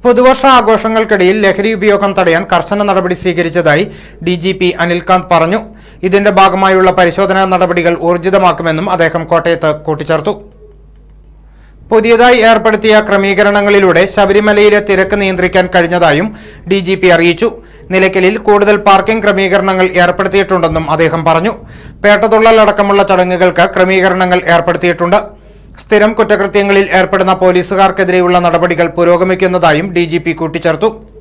പുതുവർഷ ആഘോഷങ്ങൾക്കിടയിൽ ലഹരി ഉപയോഗം തടയാൻ കർശന നടപടി സ്വീകരിച്ചതായി ഡി ജി പി അനിൽകാന്ത് പറഞ്ഞു ഇതിന്റെ ഭാഗമായുള്ള പരിശോധനാ നടപടികൾ ഊർജിതമാക്കുമെന്നും അദ്ദേഹം കോട്ടയത്ത് കൂട്ടിച്ചേർത്തു പുതിയതായി ഏർപ്പെടുത്തിയ ക്രമീകരണങ്ങളിലൂടെ ശബരിമലയിലെ തിരക്ക് നിയന്ത്രിക്കാൻ കഴിഞ്ഞതായും ഡി ജി പി അറിയിച്ചു നിലയ്ക്കലിൽ കൂടുതൽ പാർക്കിംഗ് ക്രമീകരണങ്ങൾ ഏർപ്പെടുത്തിയിട്ടുണ്ടെന്നും അദ്ദേഹം പറഞ്ഞു പേട്ടതുള്ളൽ അടക്കമുള്ള ചടങ്ങുകൾക്ക് ക്രമീകരണങ്ങൾ ഏർപ്പെടുത്തിയിട്ടുണ്ട് സ്ഥിരം കുറ്റകൃത്യങ്ങളിൽ ഏർപ്പെടുന്ന പോലീസുകാർക്കെതിരെയുള്ള നടപടികൾ പുരോഗമിക്കുന്നതായും ഡി കൂട്ടിച്ചേർത്തു